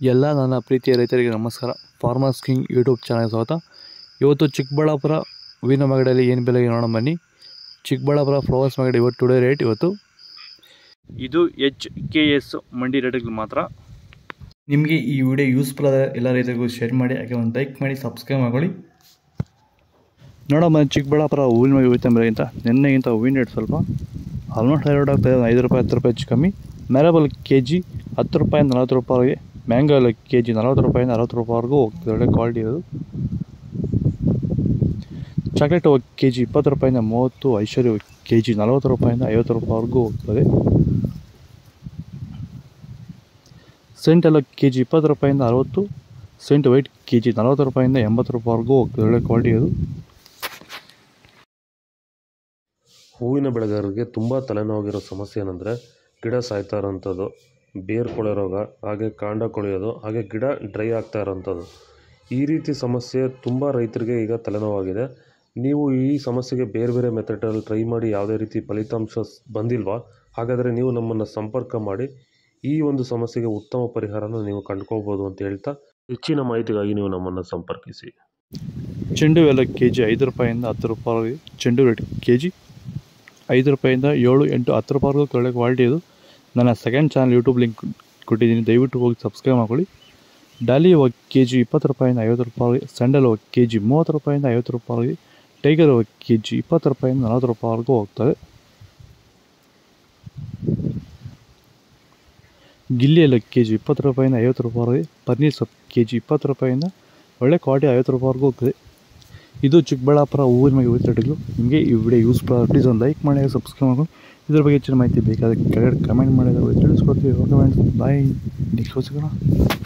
ಎಲ್ಲ ನನ್ನ ಪ್ರೀತಿಯ ರೈತರಿಗೆ ನಮಸ್ಕಾರ ಫಾರ್ಮರ್ಸ್ ಕಿಂಗ್ ಯೂಟ್ಯೂಬ್ ಚಾನಲ್ಗೆ ಸ್ವಾಗತ ಇವತ್ತು ಚಿಕ್ಕಬಳ್ಳಾಪುರ ಹೂವಿನ ಮಾಗಡಿಯಲ್ಲಿ ಏನು ಬೆಲೆಗೆ ನೋಡೋಣ ಬನ್ನಿ ಚಿಕ್ಕಬಳ್ಳಾಪುರ ಫ್ಲವರ್ಸ್ ಮಾಗಡಿ ಇವತ್ತು ಟುಡೇ ರೇಟ್ ಇವತ್ತು ಇದು ಎಚ್ ಕೆ ಎಸ್ ಮಂಡಿ ರೇಟ್ಗಳು ಮಾತ್ರ ನಿಮಗೆ ಈ ವಿಡಿಯೋ ಯೂಸ್ಫುಲ್ ಆದ ಎಲ್ಲ ರೈತರಿಗೂ ಶೇರ್ ಮಾಡಿ ಹಾಗೆ ಒಂದು ಲೈಕ್ ಮಾಡಿ ಸಬ್ಸ್ಕ್ರೈಬ್ ಮಾಡ್ಕೊಳ್ಳಿ ನೋಡಮ್ಮ ಚಿಕ್ಕಬಳ್ಳಾಪುರ ಹೂವಿನ ಮೇಲೆ ಹೂವಿನ ಬೆಲೆಗಿಂತ ನಿನ್ನೆಗಿಂತ ಹೂವಿನ ರೇಟ್ ಸ್ವಲ್ಪ ಆಲ್ಮೋಸ್ಟ್ ಎರಡು ಆಗ್ತಾಯಿದೆ ಒಂದು ಐದು ರೂಪಾಯಿ ಹತ್ತು ರೂಪಾಯಿ ಹೆಚ್ಚು ಕಮ್ಮಿ ಮ್ಯಾರಬಲ್ ಕೆ ಜಿ ಹತ್ತು ರೂಪಾಯಿ ನಲ್ವತ್ತು ರೂಪಾಯಿಗೆ ಮ್ಯಾಂಗೋ ಎಲ್ಲ ಕೆ ಜಿ ನಲ್ವತ್ತು ರೂಪಾಯಿಂದ ಅರವತ್ತು ರೂಪಾಯಿವರೆಗೂ ಹೋಗ್ತದೆ ಒಳ್ಳೆ ಕ್ವಾಲಿಟಿ ಅದು ಚಾಕ್ಲೇಟ್ ಕೆ ಜಿ ಇಪ್ಪತ್ತು ರೂಪಾಯಿಂದ ಮೂವತ್ತು ಐಶ್ವರ್ಯ ಕೆ ಜಿ ನಲ್ವತ್ತು ರೂಪಾಯಿಂದ ಐವತ್ತು ರೂಪಾಯಿವರೆಗೂ ಹೋಗ್ತದೆ ಸೆಂಟ್ ಎಲ್ಲ ಕೆ ಜಿ ಇಪ್ಪತ್ತು ರೂಪಾಯಿಂದ ಅರವತ್ತು ಸೆಂಟ್ ವೈಟ್ ಕೆ ಜಿ ನಲ್ವತ್ತು ರೂಪಾಯಿಂದ ಎಂಬತ್ತು ರೂಪಾಯಿವರೆಗೂ ಹೋಗ್ತದೆ ಒಳ್ಳೆ ಕ್ವಾಲಿಟಿ ಅದು ಹೂವಿನ ಬೆಳೆಗಾರರಿಗೆ ತುಂಬ ತಲೆನೋವಾಗಿರೋ ಸಮಸ್ಯೆ ಏನಂದರೆ ಗಿಡ ಸಾಯ್ತಾ ಇರೋಂಥದ್ದು ಬೇರು ಕೊಳೆ ರೋಗ ಹಾಗೆ ಕಾಂಡ ಕೊಳೆಯೋದು ಹಾಗೆ ಗಿಡ ಡ್ರೈ ಆಗ್ತಾ ಇರೋಂಥದ್ದು ಈ ರೀತಿ ಸಮಸ್ಯೆ ತುಂಬ ರೈತರಿಗೆ ಈಗ ತಲೆನೋವಾಗಿದೆ ನೀವು ಈ ಸಮಸ್ಯೆಗೆ ಬೇರೆ ಬೇರೆ ಮೆಥಡಲ್ಲಿ ಟ್ರೈ ಮಾಡಿ ಯಾವುದೇ ರೀತಿ ಫಲಿತಾಂಶ ಸ್- ಬಂದಿಲ್ವಾ ಹಾಗಾದರೆ ನೀವು ನಮ್ಮನ್ನು ಸಂಪರ್ಕ ಮಾಡಿ ಈ ಒಂದು ಸಮಸ್ಯೆಗೆ ಉತ್ತಮ ಪರಿಹಾರನ ನೀವು ಕಂಡುಕೋಬೋದು ಅಂತ ಹೇಳ್ತಾ ಹೆಚ್ಚಿನ ಮಾಹಿತಿಗಾಗಿ ನೀವು ನಮ್ಮನ್ನು ಸಂಪರ್ಕಿಸಿ ಚೆಂಡು ಎಲ್ಲ ಕೆ ಜಿ ಐದು ರೂಪಾಯಿಂದ ಹತ್ತು ರೂಪಾಯಿ ಚೆಂಡು ರೇಟ್ ಕೆ ಜಿ ಐದು ರೂಪಾಯಿಂದ ಏಳು ಎಂಟು ಹತ್ತು ರೂಪಾಯಿವರೆಗೂ ಒಳ್ಳೆ ಕ್ವಾಲಿಟಿ ಇದು ನನ್ನ ಸೆಕೆಂಡ್ ಚಾನಲ್ ಯೂಟ್ಯೂಬ್ ಲಿಂಕ್ ಕೊಟ್ಟಿದ್ದೀನಿ ದಯವಿಟ್ಟು ಹೋಗಿ ಸಬ್ಸ್ಕ್ರೈಬ್ ಮಾಡ್ಕೊಳ್ಳಿ ಡಾಲಿ ಇವಾಗ ಕೆ ಜಿ ಇಪ್ಪತ್ತು ರೂಪಾಯಿಂದ ಐವತ್ತು ರೂಪಾಯಿ ಸ್ಯಾಂಡಲ್ ಇವಾಗ ಕೆ ಜಿ ಮೂವತ್ತು ರೂಪಾಯಿಂದ ಐವತ್ತು ರೂಪಾಯಿ ಟೈಗರ್ ಇವಾಗ ಕೆ ಜಿ ಇಪ್ಪತ್ತು ರೂಪಾಯಿಂದ ನಲವತ್ತು ರೂಪಾಯಿವರೆಗೂ ಹೋಗ್ತದೆ ಗಿಲ್ಲಿ ಎಲ್ಲ ಕೆ ಜಿ ಇಪ್ಪತ್ತು ರೂಪಾಯಿಂದ ಐವತ್ತು ರೂಪಾಯಿ ಪನ್ನೀರ್ ಸೊಪ್ಪು ಕೆ ಜಿ ಇಪ್ಪತ್ತು ರೂಪಾಯಿಂದ ಒಳ್ಳೆ ಕ್ವಾಲಿಟಿ ಐವತ್ತು ರೂಪಾಯಿವರೆಗೂ ಹೋಗ್ತದೆ ಇದು ಚಿಕ್ಕಬಳ್ಳಾಪುರ ಹೂವಿನ ಮೇಲೆ ಹೂವಿನ ರೇಟ್ಗಳು ನಿಮಗೆ ಈ ವಿಡಿಯೋ ಯೂಸ್ಫುಲ್ ಆಗಿ ಪ್ಲೀಸ್ ಒಂದು ಲೈಕ್ ಮಾಡಿ ಸಬ್ಸ್ಕ್ರೈಬ್ ಮಾಡ್ಕೊಂಡು ಇದ್ರ ಬಗ್ಗೆ ಹೆಚ್ಚಿನ ಮಾಹಿತಿ ಬೇಕಾದರೆ ಕೆಳಗಡೆ ಕಮೆಂಟ್ ಮಾಡಿದ್ರೆ ತಿಳಿಸ್ಕೊಡ್ತೀವಿ ಓಕೆ ಬಾಯ್ ನೆಕ್ಸ್ಟ್ ಸಿಗೋಣ